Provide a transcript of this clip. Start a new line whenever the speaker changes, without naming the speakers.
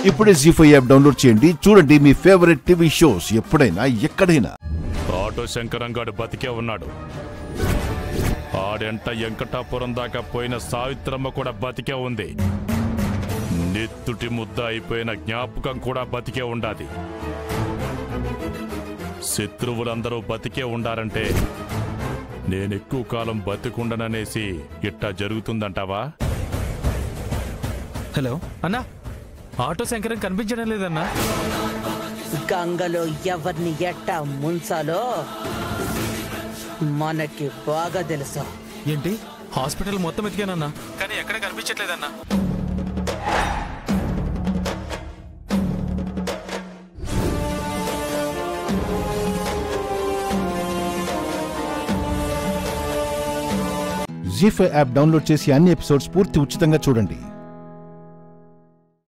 ఇప్పుడే G five app download చేయండి చూడండి మీ ఫేవరెట్ టీవీ షోస్ ఎప్పుడైనా ఎక్కడైనా
ఆటో శంకరంగాడు బతికే ఉన్నాడు ఆడెంట వెంకటాపురం దాకా పోయిన సావిత్రమ్మ కూడా బతికే ఉంది నెత్తుటి ముద్ద అయిపోయిన జ్ఞాపకం కూడా బతికే ఉండాది శత్రువులందరూ బతికే ఉండారంటే నేనెక్కువ కాలం బతికుండననేసి ఇట్టా జరుగుతుందంటావా
హలో అన్నా ఆటో శంకరం కనిపించడం లేదన్నా
గంగలో ఎవరిని ఎట్టా ముంచాలో మనకి బాగా తెలుసు
ఏంటి హాస్పిటల్ మొత్తం ఎతికానన్నా కానీ ఎక్కడ కనిపించట్లేదన్నా
జీ ఫైవ్ యాప్ డౌన్లోడ్ చేసి అన్ని ఎపిసోడ్స్ పూర్తి ఉచితంగా చూడండి